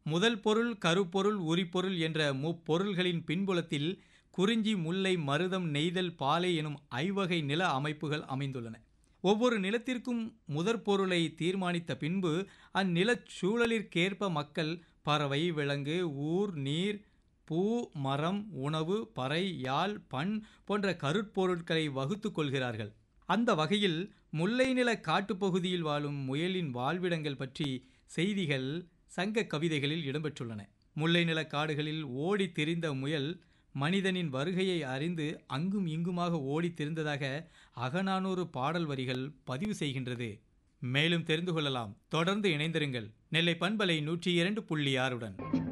முதல் பொருள் கருப்பொருள் உரிப்பொருள் என்ற முப்பொருள்களின் பின்புலத்தில் குறிஞ்சி முல்லை மருதம் நெய்தல் பாலை எனும் ஐவகை நில அமைப்புகள் அமைந்துள்ளன ஒவ்வொரு நிலத்திற்கும் முதற் பொருளை தீர்மானித்த பின்பு அந்நிலச் சூழலிற்கேற்ப மக்கள் பறவை விலங்கு ஊர் நீர் பூ மரம் உணவு பறை யாழ் பண் போன்ற கருட்பொருட்களை வகுத்து கொள்கிறார்கள் அந்த வகையில் முல்லை நில காட்டுப்பகுதியில் வாழும் முயலின் வாழ்விடங்கள் பற்றி செய்திகள் சங்க கவிதைகளில் இடம்பெற்றுள்ளன முல்லை நில காடுகளில் ஓடி திரிந்த முயல் மனிதனின் வருகையை அறிந்து அங்கும் இங்குமாக ஓடி திரிந்ததாக அகநானூறு பாடல் வரிகள் பதிவு செய்கின்றது மேலும் தெரிந்து கொள்ளலாம் தொடர்ந்து இணைந்திருங்கள் நெல்லை பண்பலை நூற்றி இரண்டு புள்ளி ஆறுடன்